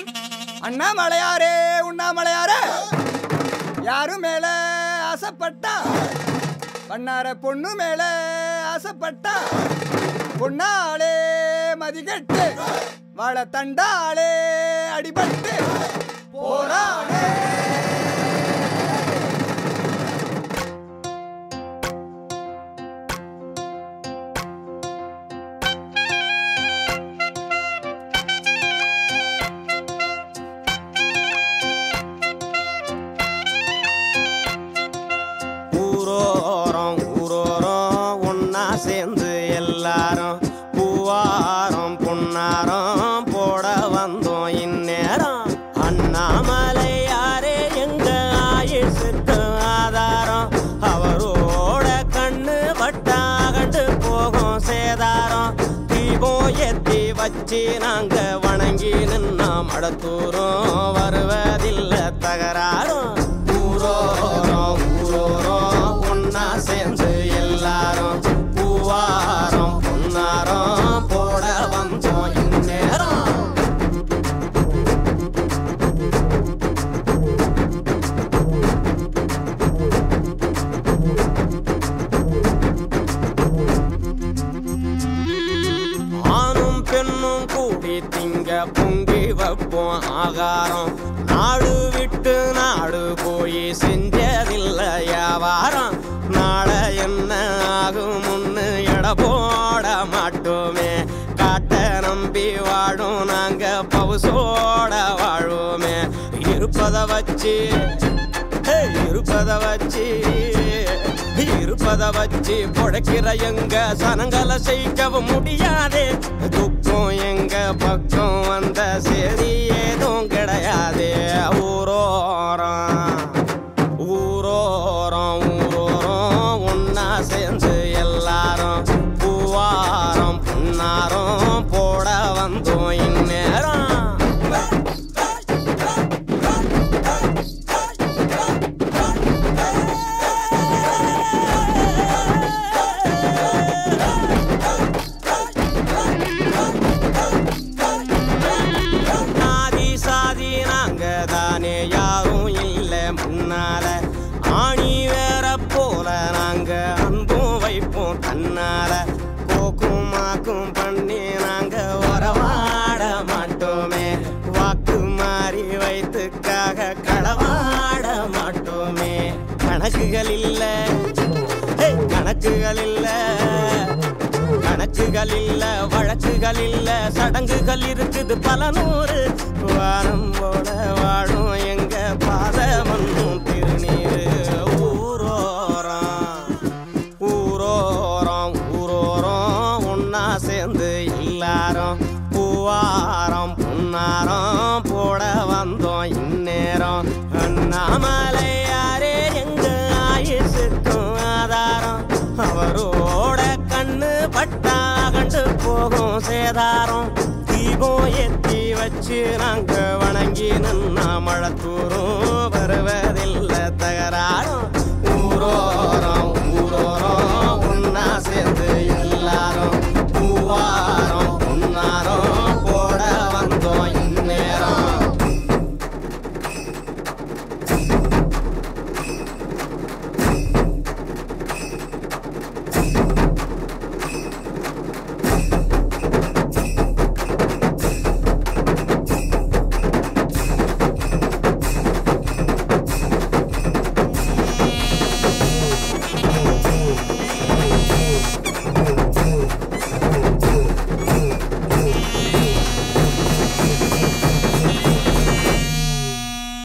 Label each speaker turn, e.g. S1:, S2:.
S1: அண்ணாமலையாரே உண்ணாமலையாரே யாரும் மேல ஆசைப்பட்டா பண்ணார பொண்ணு மேல ஆசைப்பட்டா பொண்ணாலே மதிகட்டு வாழ தண்டாலே அடிபட்டு போறானே
S2: ஊரோரம் ஊரோரம் ஒன்னா சேர்ந்து எல்லாரும் பூவாரம் பொன்னாரம் போட வந்தோம் இந்நேரம் அண்ணாமலை யாரே எங்க ஆயுசுக்கு ஆதாரம் அவரோட கண்ணு வட்டா கண்டு போகும் சேதாரம் தீபம் ஏத்தி வச்சு நாங்க வணங்கி நின்னா மடத்தூரும் வருவதில்லை தகராறும் ஊரோரம் ஊரோரம் ஒன்னா சேர்ந்து எல்லாரும் பூவாரம் பொன்னாரம் போட வந்தோம் இந்நேரம் ஆணும் பெண்ணும் கூடி திங்க பொங்கி வைப்போம் ஆகாரம் நாடு விட்டு நாடு போய் செஞ்சதில்லை வியாபாரம் நாளை என்ன ஆகும் முன்னு எட போட மாட்டோமே காட்ட நம்பி வாழும் நாங்க பவுசோட வாழுவோமே இருப்பத வச்சு ஹே, இருப்பத வச்சு இருப்பத வச்சு பொழைக்கிற எங்க சனங்களை செய்யவும் முடியாது துக்கம் எங்க பக்கம் வந்த சரி ஏதும் கிடையாது ஊரோரம் ஊரோரம் ஊரோரம் ஒன்னா சேர்ந்து எல்லாரும் பூவாரம் புன்னாரம் போட வந்தோம் இந்நேரம் சாதி சாதி நாங்க தானே யாரும் இல்ல முன்னால ஆணி வேற போல நாங்க அன்பும் வைப்போம் தன்னால கோக்கும் மாக்கும் பண்ணி நாங்க வரவாட மாட்டோமே வாக்கு மாறி வைத்துக்காக களவாட மாட்டோமே கணக்குகள் இல்ல ஹே, கணக்குகள் இல்ல கணக்குகள் இல்ல வழக்குகள் இல்ல சடங்குகள் இருக்குது பல நூறு வாரம் போல வாழும் எங்க பாதமன்னும் திருநீரு ஊரோரம் ஊரோரம் ஊரோரம் ஒன்னா சேர்ந்து எல்லாரும் பூவாரம் புன்னாரம் போட வந்தோம் இந்நேரம் அண்ணாமலை யாரே எங்க ஆயுசுக்கும் ஆதாரம் அவரோட கண்ணு பட்டா கண்டு போகும் சேதாரம் தீபம் ஏத்தி வச்சு நாங்க வணங்கி நின்னா மழத்தூரும் வருவதில்லை தகராறும் ஊரோரம் ஊரோரம்